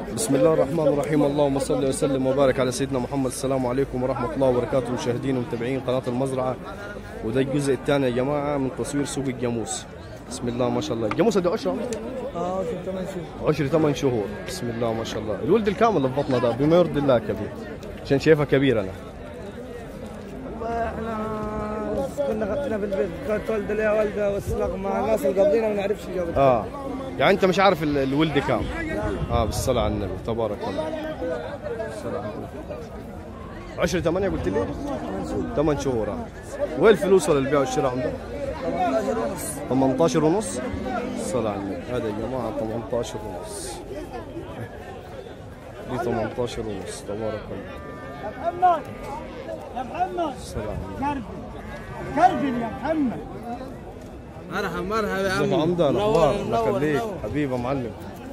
بسم الله الرحمن الرحيم اللهم صل وسلم وبارك على سيدنا محمد السلام عليكم ورحمة الله وبركاته مشاهدين ومتابعين قناة المزرعة وده الجزء الثاني يا جماعة من تصوير سوق الجاموس بسم الله ما شاء الله الجاموسة دي عشرة اه في ثمان شهور عشر ثمان شهور بسم الله ما شاء الله الولد الكامل اللي في بطنها ده بما يرضي الله كبير عشان شايفها كبير أنا والله احنا كنا خدنا في البيت كانت والده ليها والده والسلاق مع الناس اللي قبلينا ما نعرفش قبل اه يعني أنت مش عارف ال- الولد كام اه بالصلاة على النبي تبارك الله بالصلاة على النبي عشر ثمانية قلت لي ثمان شهور آه. وين الفلوس ولا البيع والشراء عندك 18 ونص 18 ونص الصلاة على النبي هذا يا جماعة 18 ونص دي 18 ونص تبارك الله محمد يا محمد الصلاة على النبي كلب كلب يا محمد مرحبا مرحبا يا ازيك يا عمدة الاخبار الله يخليك حبيبي يا معلم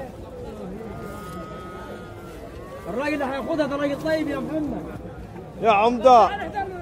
الراجل اللي هياخدها ده راجل طيب يا محمد يا عمدة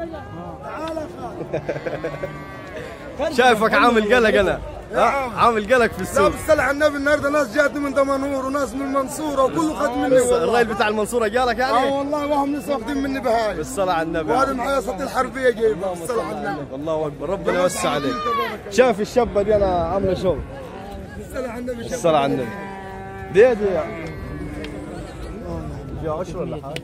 شايفك عامل قلق انا ها؟ عامل قلق في لا السوق بالصلاة على النبي النهارده ناس جاتني من دمنهور وناس من المنصورة وكله خد مني والله. الراجل بتاع المنصورة جالك اه يعني والله وهم لسه واخدين مني بهاي بالصلاة على النبي وهذا معايا صوت الحربية جايبه بالصلاة على النبي الله اكبر ربنا يوسع عليك شايف الشابة دي انا عاملة شغل بالصلاة على النبي الصلاة على النبي دي دي فيها عشرة ولا حاجة؟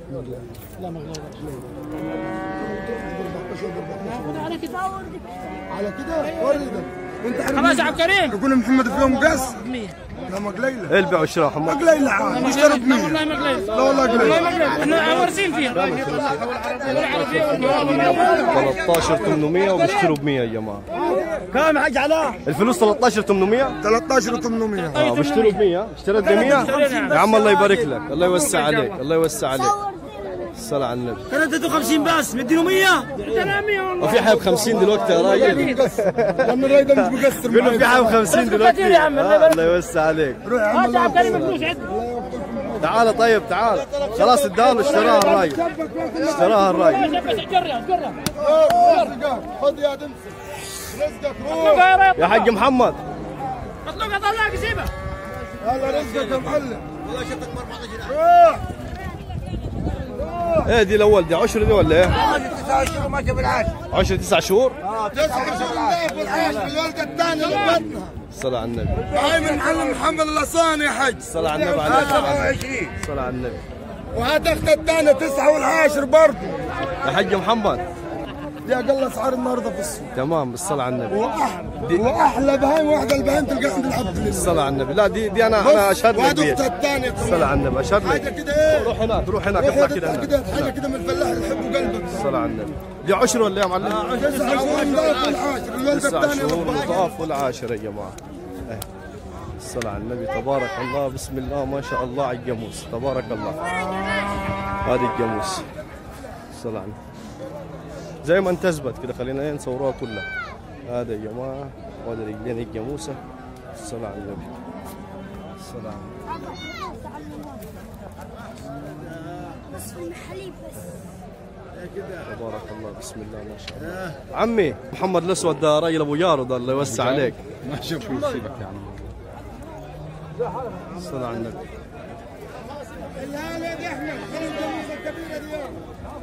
على كده ورد وانت خلاص يا عبد الكريم يكون محمد فيهم قص لا ما قليلة ايه البيع والشراء ما محمد قليلة عاد اشتروا ب 100 والله ما قليل لا والله والله ما قليلة قليل احنا وارثين فيها والعربية والعربية 13 800 وبيشتروا ب 100 يا جماعة كم حاج علاء الفلوس 13 800 13 و800 اه بيشتروا ب 100 اشتريت ب 100 يا عم الله يبارك لك الله يوسع عليك الله يوسع عليك الصلاة على النبي 53 بس مديله 100 مدينا 100 والله وفي حاجة ب 50 دلوقتي يا راجل لأن الراي ده مش مقصر قول له في حاجة ب 50 دلوقتي كتير يا عم، الله آه، يبارك الله يوسع عليك روح يا عم هات يا الله عبد الكريم الفلوس عد تعال طيب تعال خلاص اداله اشتراها الراجل اشتراها الراجل بس جرب جرب رزقك خذ يا تمسك رزقك روح يا حاج محمد مطلوب طلعك سيبه هلا رزقك يا معلم روح ايه دي الاول دي 10 دي ولا ايه؟ 9 شهور ماشي بالعاش 10 9 شهور 9 شهور بالعاش بالولد الثاني اللي بطنها الصلاة على النبي هاي من محل محمد الأصاني يا حج الصلاة على النبي عليه الصلاة على النبي. الصلاة على النبي وهات اختها الثانية تسعة والعاشر برضه يا حاج محمد دي أقل أسعار النهاردة في السوق تمام بالصلاة على النبي وأحلى وأحلى بهايم واحدة البهايم تلقاها عند العبد لله الصلاة على النبي لا دي دي انا انا اشهد لك وهات بيها أختها الثانية الصلاة على النبي اشهد حاجة لك كده إيه روح هناك روح هناك روح اطلع يا كده دكتور هناك كده حاجة كده من الفلاح اللي يحبوا قلبك الصلاة على النبي دي 10 ولا ايه يا معلم؟ تسعة شهور مضاف والعاشر الولد تسع الثاني شهور اللي بطنها. مضاف والعاشر يا جماعة إيه. الصلاة على النبي تبارك الله بسم الله ما شاء الله على الجاموس تبارك الله هذه الجاموس الصلاة على النبي زي ما انت اثبت كده خلينا إيه نصوروها كلها هذا يا جماعة وهذا رجلين الجاموسة الصلاة على النبي الصلاة على النبي تبارك الله بسم الله ما شاء الله عمي محمد الاسود ده راجل ابو جارو ده الله يوسع عليك ما شوف يسيبك يا عم الصلاة على النبي الهلا يا أحمد خلي الجاموسة الكبيرة دي يلا.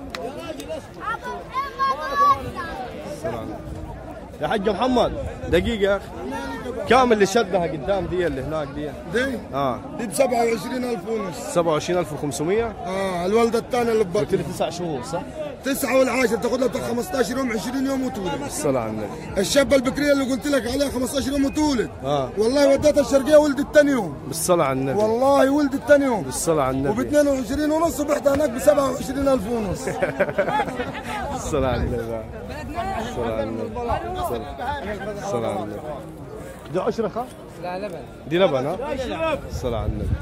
الصلاة على النبي يا حاج محمد دقيقة يا اخي كام اللي شدها قدام دي اللي هناك دي دي اه دي ب 27000 ونص 27500 اه الولدة الثانية اللي قلت ببطنها لي تسع شهور صح؟ تسعة والعاشر تاخذ لها بتاع 15 يوم 20 يوم وتولد الصلاة على النبي الشابة البكرية اللي قلت لك عليها 15 يوم وتولد اه والله وديتها الشرقية ولدت ثاني يوم بالصلاة على النبي والله ولدت ثاني يوم بالصلاة على وب النبي 22 ونص وبعتها هناك ب 27000 ونص الصلاة على النبي الصلاة على النبي الصلاة- الصلاة على النبي دي عشرة خا؟ لا لبن دي لبن ها؟ الصلاة على النبي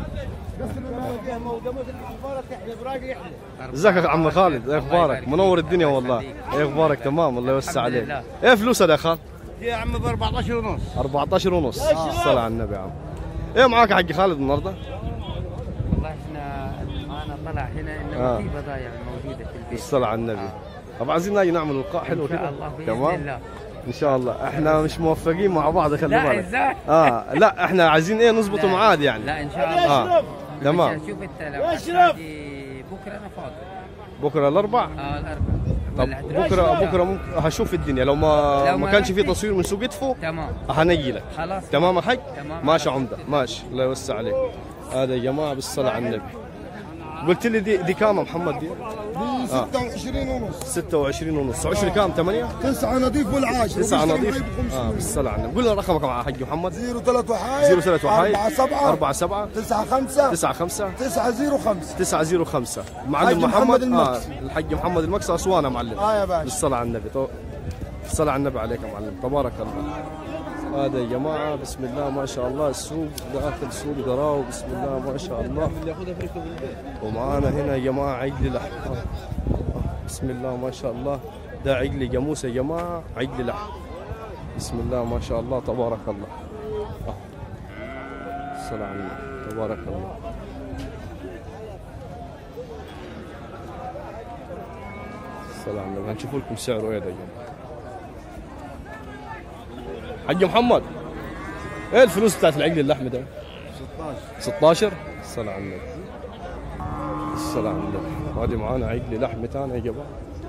ازيك يا عم خالد ايه اخبارك منور الدنيا والله ايه اخبارك تمام الله يوسع عليك ايه فلوسها يا خال يا عم ب 14 ونص 14 ونص الصلاة على النبي يا عم ايه معاك يا حق خالد النهارده والله احنا معنا طلع هنا انه آه. في بضايع موجوده في البيت الصلاة على النبي طب عايزين نجي نعمل لقاء حلو ان شاء كده الله باذن تمام الله ان شاء الله احنا مش موفقين مع بعض خلي لا بالك ازاي اه لا احنا عايزين ايه نظبطه لا. معاد يعني لا ان شاء الله اه تمام شوف انت لو هتنادي بكره انا فاضي بكره الاربع اه الاربع طب ولا هتروح بكره الشغل؟ بكره ممكن هشوف الدنيا لو ما لو ما ما كانش في رحتش. تصوير من سوق ادفو تمام هنجي لك خلاص تمام يا حاج تمام. ماشي عمده ماشي الله يوسع عليك هذا يا جماعه بالصلاه على النبي قلت لي دي دي كام يا محمد دي دي 26 ونص 26 ونص عشر كام 8 تسعة نظيف والعاشر تسعة وبيشتري نظيف معي ب اه 500 بالصلاه على النبي قول لنا رقمك مع حاج محمد زيرو ثلاث وحايد 03 وحايد 4 7 4 7 9 5 9 5 9 0 5 905 حاج المعلم محمد محمد اه المكس. الحاج محمد المكس اسوان يا معلم اه يا باشا بالصلاة على النبي تو- بالصلاة على النبي عليك يا معلم تبارك الله هذا يا جماعة بسم الله ما شاء الله السوق داخل سوق دراو بسم الله ما شاء الله ومعانا هنا يا جماعة عجل لحم آه. آه. بسم الله ما شاء الله ده عجل جاموس يا جماعة عجل لحم بسم الله ما شاء الله تبارك الله آه. الصلاة على النبي تبارك الله الصلاة على النبي هنشوف لكم سعره ايه ده يا جماعة حاج محمد ايه الفلوس بتاعت العجل اللحم ده 16 16 الصلاة على النبي الصلاة على النبي هذه معانا عجل لحم ثاني يا جماعة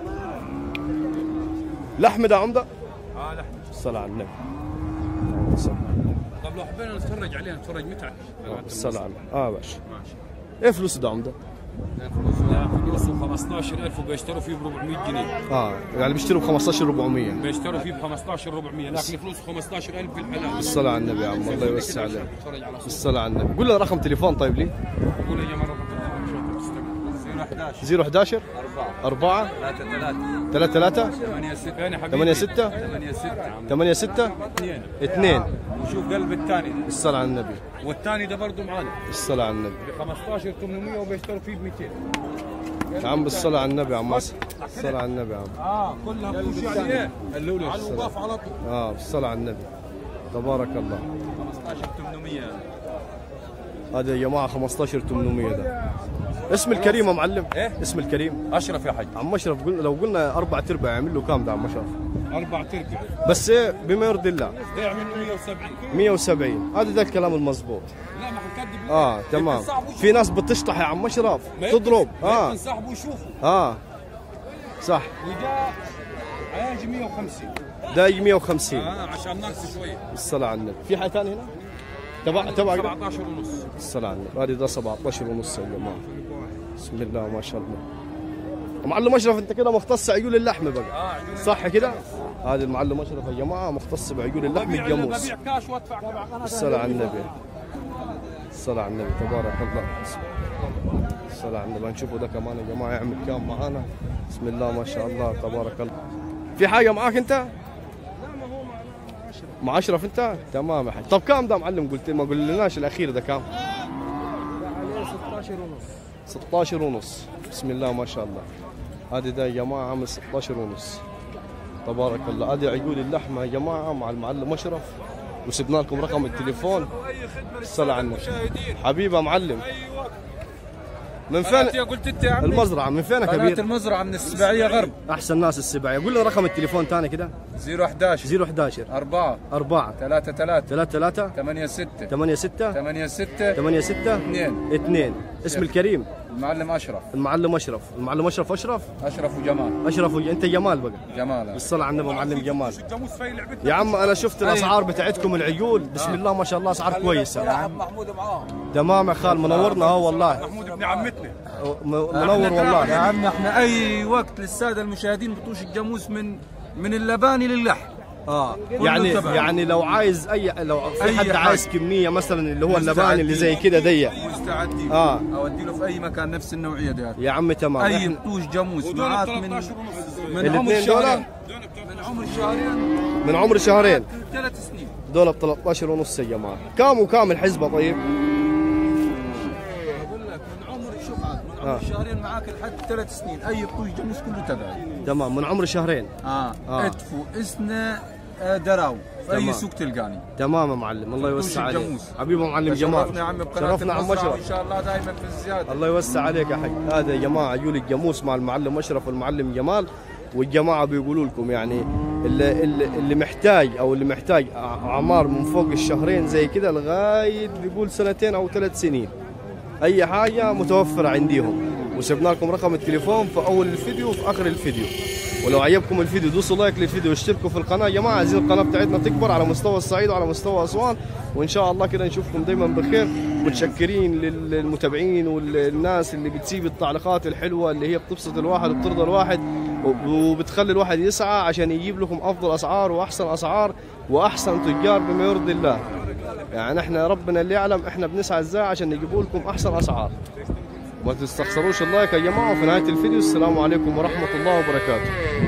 لحم ده عمده؟ اه لحم الصلاة على النبي الصلاة على النبي. طب لو حبينا نتفرج عليه نتفرج متى؟ الصلاة على النبي اه باشا ايه فلوس ده عمده؟ فلوسه 15000 وبيشتروا فيه ب 400 جنيه اه يعني بيشتروا ب 15 400 بيشتروا فيه ب 15 400 لكن فلوس 15000 بالحلال الصلاة على النبي يا عم الله يوسع عليك نتفرج على صوت الصلاة على النبي قول لي رقم تليفون طيب لي قول يا جماعه رقم التليفون شو انت بتستقبل 011 4 3 3 8 6 يعني حبيبي 8 6 8 6 8 6 2 2 شوف قلب الثاني الصلاة على النبي والثاني ده برضه معانا الصلاة على النبي ب 15 800 وبيشتروا فيه ب 200 يا عم بالصلاة على النبي يا عم مصر الصلاة على النبي يا عم اه كلها بوش يعني اللولو على الوقاف على طول اه بالصلاة على النبي تبارك الله 15 800 هذا يا جماعة 15 800 ده اسم الكريم يا معلم إيه؟ اسم الكريم اشرف يا حاج عم اشرف قلنا لو قلنا اربع ارباع يعمل له كام ده عم اشرف اربع تربع بس ايه بما يرضي الله يعمل 170 170 هذا ده الكلام المزبوط لا ما حنكذب اه تمام في ناس بتشطح يا عم اشرف تضرب اه اه صاحبه يشوفه اه صح وجاء عايج 150 ده 150 اه عشان ناقص شويه الصلاة على النبي في حاجة ثانية هنا؟ تبع تبع 17 ونص الصلاة على النبي هذه ده 17 ونص يا جماعة بسم الله ما شاء الله معلم اشرف انت كده مختص عيون اللحم بقى صح كده؟ هذا المعلم اشرف يا جماعة مختص بعيون اللحم ببيع الجاموس ببيع كاش وادفع كاش الصلاة على النبي الصلاة على النبي تبارك الله الصلاة على النبي نشوفوا ده كمان يا جماعة يعمل كام معانا بسم الله ما شاء الله تبارك الله في حاجة معاك انت؟ مع اشرف انت؟ تمام يا حاج طب كام ده معلم قلت ما قلناش الاخير ده كام؟ 16 ونص 16 ونص بسم الله ما شاء الله هذه ده يا جماعة عامل 16 ونص تبارك الله هذه عقول اللحمة يا جماعة مع المعلم أشرف وسبنا لكم رقم التليفون الصلاة على النبي حبيبي يا معلم من فين قلت انت يا عم المزرعة من فين يا قناة كبير المزرعة من السباعية غرب أحسن ناس السباعية قول لي رقم التليفون ثاني كده 011 011 4 4 3 3 3 3 8 6 8 6 8 6 8 6 2 2 اسم الكريم المعلم اشرف المعلم أشرف المعلم أشرف أشرف اشرف وجمال أشرف أنت جمال بقى جمال بالصلاة على النبي معلم جمال الجاموس في لعبتنا يا عم انا شفت الاسعار بتاعتكم العيول بسم الله ما شاء الله اسعار كويسه محمود معاهم تمام يا خال منورنا اه والله محمود ابن عمتنا م- منور والله يا عم احنا اي وقت للساده المشاهدين بطوش الجاموس من من اللباني للحم اه يعني تبع. يعني لو عايز اي لو في أي حد حاجة. عايز كميه مثلا اللي هو اللباني اللي زي كده ضيق مستعدين اه اودي له في اي مكان نفس النوعيه دي يا عم تمام اي إحنا- بطوش جاموس معاك من من عمر الاثنين دول شهرين من عمر شهرين من عمر شهرين ثلاث سنين دول ب 13 ونص يا جماعه كام وكام الحزبه طيب بقول لك من عمر شوف عاد من عمر آه. شهرين معاك لحد ثلاث سنين اي بطوش جاموس كله تبعي تمام من عمر شهرين اه, آه. ادفو اسنا آه، دراو في تمام. اي سوق تلقاني تمام يا معلم الله يوسع عليك الجاموس. حبيبي معلم جمال شرفنا يا عم بقناه شرفنا عم المزرعة، اشرف وان شاء الله دائما في الزياده الله يوسع عليك يا حي هذا يا جماعه عيول الجاموس مع المعلم اشرف والمعلم جمال والجماعه بيقولوا لكم يعني اللي, اللي اللي محتاج او اللي محتاج أع- اعمار من فوق الشهرين زي كده لغايه بيقول سنتين او ثلاث سنين اي حاجه متوفره عنديهم وسبنا لكم رقم التليفون في اول الفيديو وفي اخر الفيديو ولو عجبكم الفيديو دوسوا لايك للفيديو واشتركوا في القناه يا جماعه عايزين القناه بتاعتنا تكبر على مستوى الصعيد وعلى مستوى اسوان وان شاء الله كده نشوفكم دايما بخير متشكرين للمتابعين والناس اللي بتسيب التعليقات الحلوه اللي هي بتبسط الواحد وبترضى الواحد وبتخلي الواحد يسعى عشان يجيب لكم افضل اسعار واحسن اسعار واحسن تجار بما يرضي الله يعني احنا ربنا اللي يعلم احنا بنسعى ازاي عشان نجيب لكم احسن اسعار ما تستخسروش اللايك يا جماعه وفي نهايه الفيديو السلام عليكم ورحمه الله وبركاته